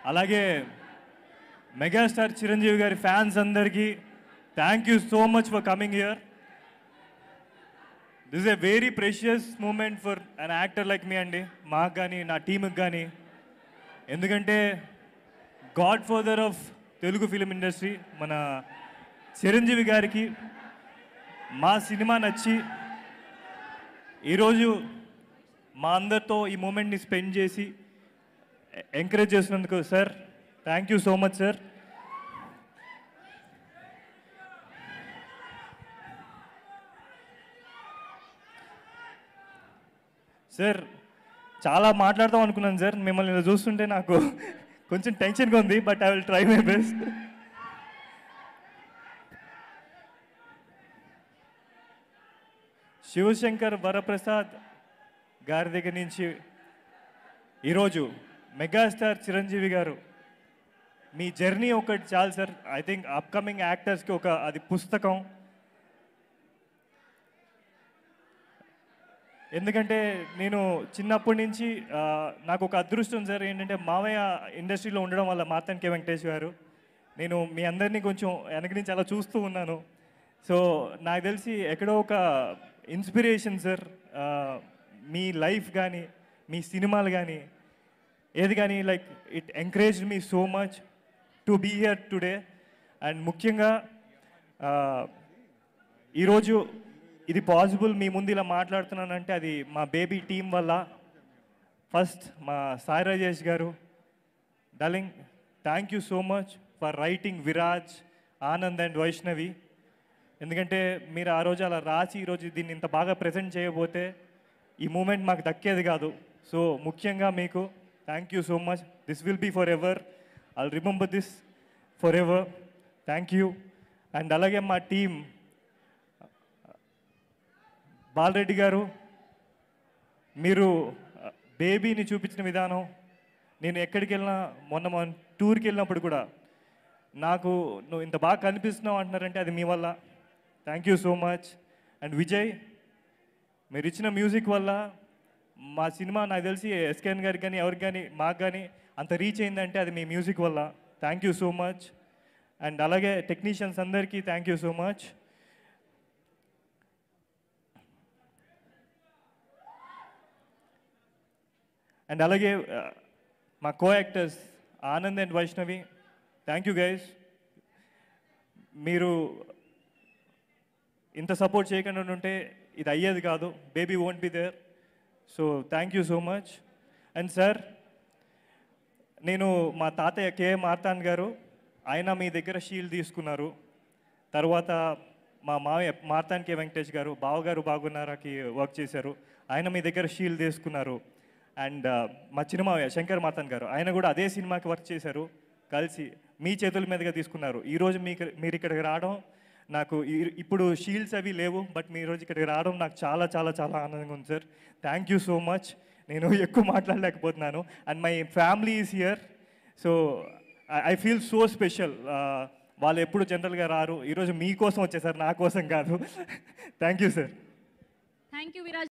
అలాగే మెగాస్టార్ చిరంజీవి గారి ఫ్యాన్స్ అందరికీ thank you so much for coming here this a very precious moment for an actor like me అండి మాకు కానీ నా టీంకి కానీ ఎందుకంటే godfather of Telugu film industry మన చిరంజీవి గారికి మా సినిమా నచ్చి ఈరోజు మా అందరితో ఈ మూమెంట్ని స్పెండ్ చేసి ఎంకరేజ్ చేసినందుకు sir thank you so much sir sir చాలా మాట్లాడదాం అనుకున్నాను సార్ మిమ్మల్ని ఇలా చూస్తుంటే నాకు కొంచెం టెన్షన్గా ఉంది but I will try my best Sivashankar Varaprasad గారి దగ్గర నుంచి ఈరోజు మెగాస్టార్ చిరంజీవి గారు మీ జర్నీ ఒకటి చాలు సార్ ఐ థింక్ అప్కమింగ్ యాక్టర్స్కి ఒక అది పుస్తకం ఎందుకంటే నేను చిన్నప్పటి నుంచి ఆ, నాకు ఒక అదృష్టం సార్ ఏంటంటే మావయ్య ఇండస్ట్రీలో ఉండడం వల్ల మాతన్ కే వెంకటేష్ గారు నేను మీ అందరినీ కొంచెం వెనక నుంచి అలా చూస్తూ ఉన్నాను సో నాకు తెలిసి ఎక్కడో ఒక ఇన్స్పిరేషన్ సార్ ఆ, మీ లైఫ్ కానీ మీ సినిమాలు కానీ ఏది కానీ like it encourage me so much to be here today and ముఖ్యంగా ఆ, ఈరోజు ఇది పాసిబుల్ మీ ముందు ఇలా మాట్లాడుతున్నానంటే అది మా బేబీ టీం వల్ల ఫస్ట్ మా సాయి రాజేష్ గారు darling thank you so much for writing Viraj Anand and Vaishnavi ఎందుకంటే మీరు ఆ రోజు అలా రాసి ఈరోజు దీన్ని ఇంత బాగా ప్రజెంట్ చేయబోతే ఈ మూమెంట్ మాకు దక్కేది కాదు సో ముఖ్యంగా మీకు thank you so much this will be forever I remember this forever thank you and అలాగే మా టీం బాలరెడ్డి గారు మీరు ఆ, బేబీని చూపించిన విధానం నేను ఎక్కడికి వెళ్ళినా మొన్న మన టూర్కి వెళ్ళినప్పుడు కూడా నాకు నువ్వు ఇంత బాగా కనిపిస్తున్నావు అంటున్నారంటే అది మీ వల్ల thank you so much and Vijay మీరు ఇచ్చిన మ్యూజిక్ వల్ల మా సినిమా నాకు తెలిసి ఎస్కేఎన్ గారికి కానీ ఎవరికి కానీ మాకు కానీ అంత రీచ్ అయిందంటే అది మీ మ్యూజిక్ వల్ల thank you so much and అలాగే టెక్నీషియన్స్ అందరికీ thank you so much and అలాగే ఆ, మా co actors Anand and Vaishnavi thank you guys మీరు ఇంత సపోర్ట్ చేయకుండా ఉంటే ఇది అయ్యేది కాదు baby won't be there so thank you so much and sir నేను మా తాతయ్య కే మార్తాన్ గారు ఆయన మీ దగ్గర షీల్డ్ తీసుకున్నారు తర్వాత మా మావయ్య మార్తాన్ కే వెంకటేష్ గారు బావగారు బాగున్నారాకి వర్క్ చేశారు ఆయన మీ దగ్గర షీల్డ్ తీసుకున్నారు అండ్ మా చిన్నమావయ్య శంకర్ మార్తాన్ గారు ఆయన కూడా అదే సినిమాకి వర్క్ చేశారు కలిసి మీ చేతుల మీదుగా తీసుకున్నారు ఈరోజు మీకు మీరు ఇక్కడికి రావడం నాకు ఈ- ఇప్పుడు షీల్డ్స్ అవి లేవు బట్ మీ రోజు ఇక్కడికి రావడం నాకు చాలా చాలా చాలా ఆనందంగా ఉంది sir thank you so much నేను ఎక్కువ మాట్లాడలేకపోతున్నాను and my family is here so I feel so special వాళ్ళు ఎప్పుడు జనరల్గా రారు ఈరోజు మీకోసం వచ్చేసారు నా కోసం కాదు thank you sir thank you Viraj